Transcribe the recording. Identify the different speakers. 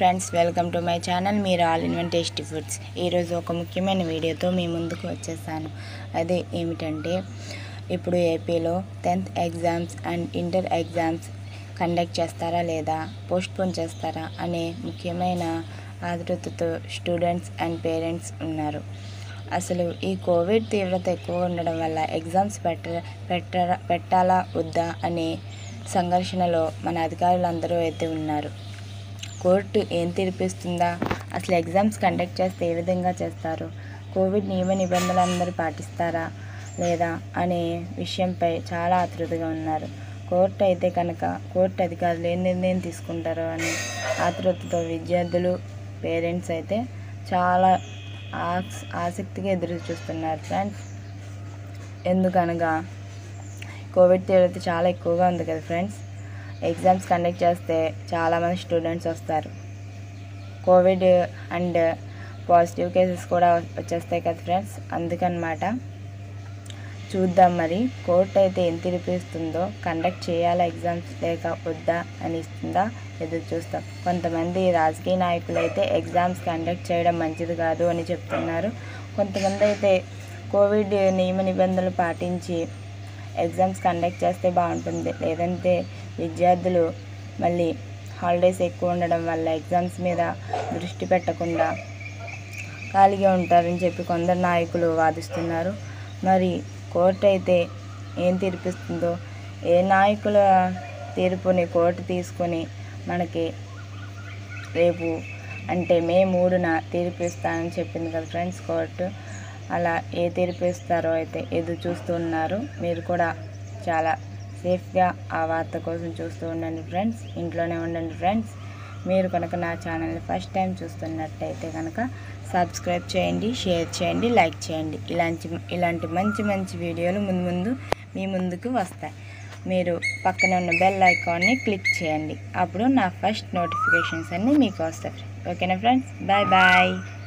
Speaker 1: friends welcome to my channel మీరు all in one tasty foods ఈరోజు ఒక ముఖ్యమైన వీడియోతో మీ ముందుకు వచ్చేసాను అదే ఏమిటంటే ఇప్పుడు ఏపీలో tenth exams and inter exams conduct చేస్తారా లేదా పోస్ట్పోన్ చేస్తారా అనే ముఖ్యమైన ఆతృతతో స్టూడెంట్స్ అండ్ పేరెంట్స్ ఉన్నారు అసలు ఈ కోవిడ్ తీవ్రత ఎక్కువ ఉండడం వల్ల ఎగ్జామ్స్ పెట్ట పెట్ట పెట్టాలా వద్దా అనే సంఘర్షణలో మన అధికారులందరూ అయితే ఉన్నారు కోర్టు ఏం తీర్పిస్తుందా అసలు ఎగ్జామ్స్ కండక్ట్ చేస్తే ఏ విధంగా చేస్తారు కోవిడ్ నియమ నిబంధనలు అందరూ పాటిస్తారా లేదా అనే విషయంపై చాలా ఆతృతగా ఉన్నారు కోర్టు అయితే కనుక కోర్టు అధికారులు ఏం నిర్ణయం తీసుకుంటారో అని ఆతృతతో విద్యార్థులు పేరెంట్స్ అయితే చాలా ఆస్ ఆసక్తిగా ఎదురు చూస్తున్నారు ఫ్రెండ్స్ ఎందుకనగా కోవిడ్ తీవ్రత చాలా ఎక్కువగా ఉంది కదా ఫ్రెండ్స్ ఎగ్జామ్స్ కండక్ట్ చేస్తే చాలామంది స్టూడెంట్స్ వస్తారు కోవిడ్ అండ్ పాజిటివ్ కేసెస్ కూడా వచ్చేస్తాయి కదా ఫ్రెండ్స్ అందుకనమాట చూద్దాం మరి కోర్టు అయితే ఏం తీర్పిస్తుందో కండక్ట్ చేయాలా ఎగ్జామ్స్ లేక వద్దా అని ఇస్తుందా ఎదురు చూస్తాం కొంతమంది రాజకీయ నాయకులు అయితే ఎగ్జామ్స్ కండక్ట్ చేయడం మంచిది కాదు అని చెప్తున్నారు కొంతమంది అయితే కోవిడ్ నియమ నిబంధనలు పాటించి ఎగ్జామ్స్ కండక్ట్ చేస్తే బాగుంటుంది లేదంటే విద్యార్థులు మళ్ళీ హాలిడేస్ ఎక్కువ ఉండడం వల్ల ఎగ్జామ్స్ మీద దృష్టి పెట్టకుండా ఖాళీగా ఉంటారని చెప్పి కొందరు నాయకులు వాదిస్తున్నారు మరి కోర్టు అయితే ఏం తీర్పిస్తుందో ఏ నాయకుల తీర్పుని కోర్టు తీసుకొని మనకి రేపు అంటే మే మూడున తీర్పు ఇస్తానని చెప్పింది కదా ఫ్రెండ్స్ కోర్టు అలా ఏ తీర్పు ఇస్తారో అయితే ఎదురు చూస్తూ ఉన్నారు మీరు కూడా చాలా సేఫ్గా ఆ వార్త కోసం చూస్తూ ఉండండి ఫ్రెండ్స్ ఇంట్లోనే ఉండండి ఫ్రెండ్స్ మీరు కనుక నా ఛానల్ని ఫస్ట్ టైం చూస్తున్నట్టయితే కనుక సబ్స్క్రైబ్ చేయండి షేర్ చేయండి లైక్ చేయండి ఇలాంటి ఇలాంటి మంచి మంచి వీడియోలు ముందు ముందు మీ ముందుకు వస్తాయి మీరు పక్కన ఉన్న బెల్ ఐకాన్ని క్లిక్ చేయండి అప్పుడు నా ఫస్ట్ నోటిఫికేషన్స్ అన్నీ మీకు వస్తాయి ఓకేనా ఫ్రెండ్స్ బాయ్ బాయ్